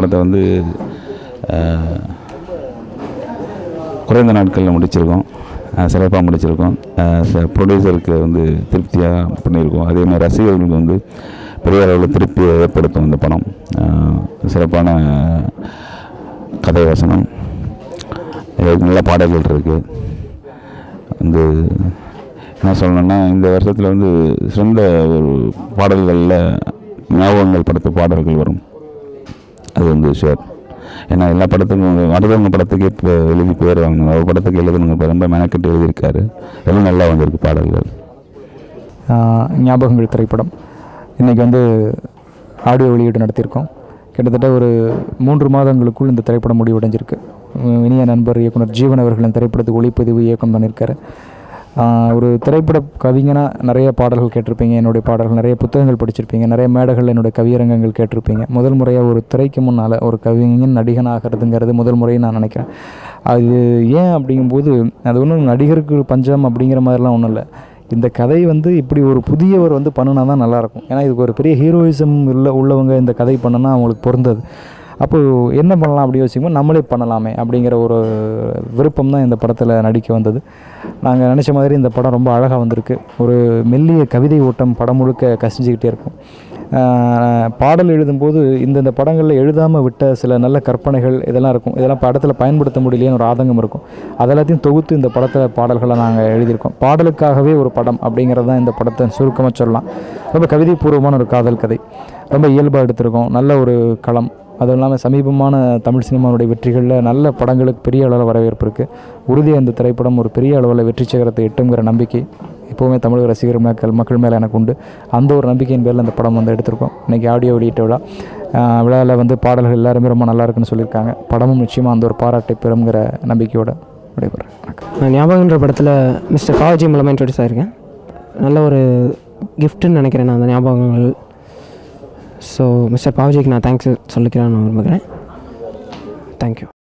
படத்தை வந்து அஹ், குறைந்த நாட்களில் முடிச்சிருக்கோம் சிறப்பாக முடிச்சிருக்கோம் ப்ரொடியூசருக்கு வந்து திருப்தியாக பண்ணியிருக்கோம் அதே மாதிரி ரசிகர்களுக்கு வந்து பெரிய அளவில் திருப்தியை ஏற்படுத்தும் இந்த படம் அஹ், சிறப்பான கதை வசனம் இதுக்கு நல்ல பாடல்கள் இருக்குது வந்து என்ன சொல்லணும்னா இந்த வருஷத்தில் வந்து சிறந்த ஒரு பாடல்களில் ஞாபகங்கள் படத்து பாடல்கள் வரும் அது வந்து ஷுவர் ஏன்னா எல்லா படத்துக்கும் அடுத்தவங்க படத்துக்கு இப்போ எழுதி பேர் வாங்கணும் அவர் படத்துக்கு எழுதுனுங்க இப்போ ரொம்ப மெனக்கெட்டு எழுதியிருக்காரு எல்லாம் நல்லா வந்திருக்கு பாடல்கள் ஆஹ் ஞாபகங்கள் திரைப்படம் இன்றைக்கி வந்து ஆடியோ வெளியீடு நடத்தியிருக்கோம் கிட்டத்தட்ட ஒரு மூன்று மாதங்களுக்குள் இந்த திரைப்படம் முடிவடைஞ்சிருக்கு உம் இனிய நண்பர் இயக்குனர் ஜீவன் அவர்கள் இந்த திரைப்படத்துக்கு ஒளிப்பதிவு இயக்கம் பண்ணியிருக்காரு ஆஹ் ஒரு திரைப்பட கவிஞனாக நிறைய பாடல்கள் கேட்டிருப்பீங்க என்னுடைய பாடல்கள் நிறைய புத்தகங்கள் படிச்சிருப்பீங்க நிறைய மேடைகள் என்னுடைய கவியரங்கங்கள் கேட்டிருப்பீங்க முதல் முறையாக ஒரு திரைக்கு முன்னால் ஒரு கவிஞன் நடிகன் ஆகிறதுங்கிறது முதல் முறையை நான் நினைக்கிறேன் அது ஏன் அப்படிங்கும்போது அது ஒன்றும் நடிகருக்கு பஞ்சம் அப்படிங்கிற மாதிரிலாம் ஒன்றும் இல்லை இந்த கதை வந்து இப்படி ஒரு புதியவர் வந்து பண்ணுனா தான் நல்லாயிருக்கும் ஏன்னா இதுக்கு ஒரு பெரிய ஹீரோயிசம் உள்ள உள்ளவங்க இந்த கதை பண்ணுனா அவங்களுக்கு பொருந்தது அப்போது என்ன பண்ணலாம் அப்படி யோசிக்கும்போது நம்மளே பண்ணலாமே அப்படிங்கிற ஒரு விருப்பம் தான் இந்த படத்தில் நடிக்க வந்தது நாங்கள் நினச்ச மாதிரி இந்த படம் ரொம்ப அழகாக வந்திருக்கு ஒரு மெல்லிய கவிதை ஓட்டம் படம் முழுக்க கசிஞ்சுக்கிட்டே இருக்கும் ஆஹ் பாடல் எழுதும்போது இந்தந்த படங்களில் எழுதாமல் விட்ட சில நல்ல கற்பனைகள் இதெல்லாம் இருக்கும் இதெல்லாம் படத்தில் பயன்படுத்த முடியலையேன்னு ஒரு ஆதங்கம் இருக்கும் அதெல்லாத்தையும் தொகுத்து இந்த படத்தில் பாடல்களை நாங்கள் எழுதியிருக்கோம் பாடலுக்காகவே ஒரு படம் அப்படிங்கிறது தான் இந்த படத்தை சுருக்கமாக சொல்லலாம் ரொம்ப கவிதைபூர்வமான ஒரு காதல் கதை ரொம்ப இயல்பாக எடுத்திருக்கோம் நல்ல ஒரு களம் அதுவும் இல்லாமல் சமீபமான தமிழ் சினிமாவுடைய வெற்றிகளில் நல்ல படங்களுக்கு பெரிய அளவில் வரவேற்பு இருக்குது உறுதியாக இந்த திரைப்படம் ஒரு பெரிய அளவில் வெற்றி சிகரத்தை எட்டுங்கிற நம்பிக்கை எப்போவுமே தமிழக ரசிகர் மக்கள் மக்கள் மேலே எனக்கு உண்டு அந்த ஒரு நம்பிக்கையின் பேரில் இந்த படம் வந்து எடுத்திருக்கோம் இன்றைக்கி ஆடியோ வெளியிட்ட விழா ஆஹ் விழாவில் வந்து பாடல்கள் எல்லாருமே ரொம்ப நல்லா இருக்குன்னு சொல்லியிருக்காங்க படமும் நிச்சயமாக அந்த ஒரு பாராட்டை பெறுங்கிற நம்பிக்கையோட விடைபெறேன் வணக்கம் நான் ஞாபகன்ற படத்தில் மிஸ்டர் பாவஜி மூலமாக இன்ட்ரடியூஸ் ஆயிருக்கேன் நல்ல ஒரு கிஃப்ட்டுன்னு நினைக்கிறேன் நான் அந்த ஞாபகங்கள் ஸோ மிஸ்டர் பாவஜிக்கு நான் தேங்க்ஸ் சொல்லிக்கிறேன்னு விரும்புகிறேன் தேங்க்யூ